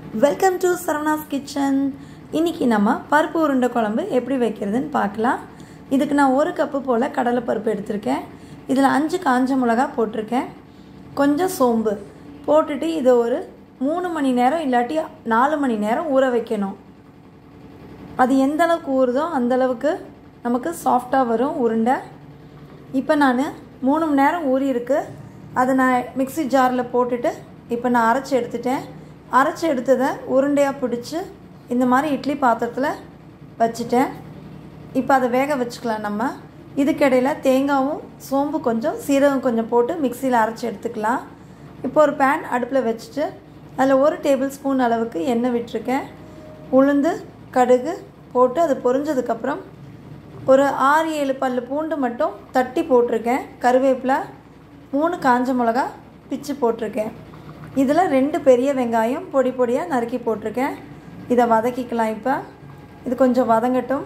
welcome to சரவணாஸ் kitchen இன்றைக்கி நம்ம பருப்பு உருண்டை குழம்பு எப்படி வைக்கிறதுன்னு பார்க்கலாம் இதுக்கு நான் ஒரு கப்பு போல் கடலை பருப்பு எடுத்திருக்கேன் இதில் அஞ்சு காஞ்ச மிளகா போட்டிருக்கேன் கொஞ்சம் சோம்பு போட்டுட்டு இதை ஒரு மூணு மணி நேரம் இல்லாட்டி நாலு மணி நேரம் ஊற வைக்கணும் அது எந்த அளவுக்கு ஊறுதோ அந்த அளவுக்கு நமக்கு சாஃப்டாக வரும் உருண்டை இப்போ நான் மூணு மணி நேரம் ஊறி இருக்கு அதை நான் மிக்ஸி ஜாரில் போட்டுட்டு இப்போ நான் அரைச்சி எடுத்துட்டேன் அரைச்சி எடுத்ததை உருண்டையாக பிடிச்சி இந்த மாதிரி இட்லி பாத்திரத்தில் வச்சுட்டேன் இப்போ அதை வேக வச்சுக்கலாம் நம்ம இதுக்கிடையில் தேங்காவும் சோம்பு கொஞ்சம் சீரகம் கொஞ்சம் போட்டு மிக்சியில் அரைச்சி எடுத்துக்கலாம் இப்போ ஒரு பேன் அடுப்பில் வச்சுட்டு அதில் ஒரு டேபிள் ஸ்பூன் அளவுக்கு எண்ணெய் விட்டுருக்கேன் உளுந்து கடுகு போட்டு அது பொரிஞ்சதுக்கப்புறம் ஒரு ஆறு ஏழு பல் பூண்டு மட்டும் தட்டி போட்டிருக்கேன் கருவேப்பிலை மூணு காஞ்ச மிளகா பிச்சு போட்டிருக்கேன் இதில் ரெண்டு பெரிய வெங்காயம் பொடி பொடியாக நறுக்கி போட்டிருக்கேன் இதை வதக்கிக்கலாம் இப்போ இது கொஞ்சம் வதங்கட்டும்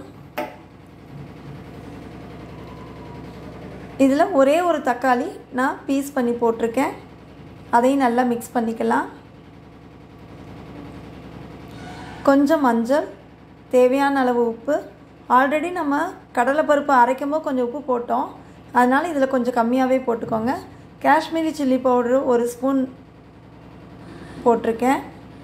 இதில் ஒரே ஒரு தக்காளி நான் பீஸ் பண்ணி போட்டிருக்கேன் அதையும் நல்லா மிக்ஸ் பண்ணிக்கலாம் கொஞ்சம் மஞ்சள் தேவையான அளவு உப்பு ஆல்ரெடி நம்ம கடலைப்பருப்பு அரைக்கும் போது கொஞ்சம் உப்பு போட்டோம் அதனால் இதில் கொஞ்சம் கம்மியாகவே போட்டுக்கோங்க காஷ்மீரி சில்லி பவுட்ரு ஒரு ஸ்பூன் போட்டிருக்கேன்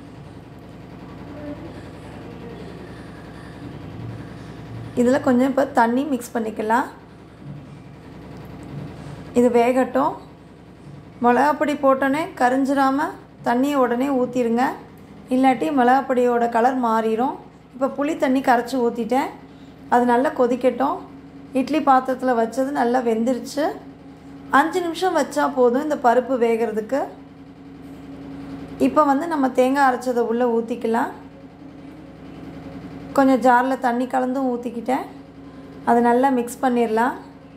இதில் கொஞ்சம் இப்போ தண்ணி மிக்ஸ் பண்ணிக்கலாம் இது வேகட்டும் மிளகாப்பொடி போட்டோன்னே கரிஞ்சிடாமல் தண்ணியை உடனே ஊற்றிடுங்க இல்லாட்டி மிளகாப்பொடியோட கலர் மாறிடும் இப்போ புளி தண்ணி கரைச்சி ஊற்றிட்டேன் அது நல்லா கொதிக்கட்டும் இட்லி பாத்திரத்தில் வச்சது நல்லா வெந்துருச்சு அஞ்சு நிமிஷம் வச்சா போதும் இந்த பருப்பு வேகிறதுக்கு இப்போ வந்து நம்ம தேங்காய் அரைச்சதை உள்ளே ஊற்றிக்கலாம் கொஞ்சம் ஜாரில் தண்ணி கலந்தும் ஊற்றிக்கிட்டேன் அதை நல்லா மிக்ஸ் பண்ணிடலாம்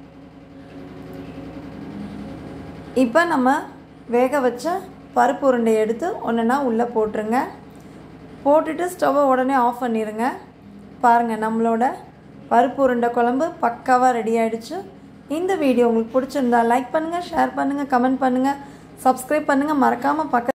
இப்போ நம்ம வேக வச்ச பருப்பு உருண்டை எடுத்து ஒன்றுனா உள்ளே போட்டுருங்க போட்டுட்டு ஸ்டவ்வை உடனே ஆஃப் பண்ணிடுங்க பாருங்கள் நம்மளோட பருப்பு உருண்டை குழம்பு பக்காவாக ரெடி ஆகிடுச்சு இந்த வீடியோ உங்களுக்கு பிடிச்சிருந்தா லைக் பண்ணுங்கள் ஷேர் பண்ணுங்கள் கமெண்ட் பண்ணுங்கள் சப்ஸ்கிரைப் பண்ணுங்கள் மறக்காமல் பக்க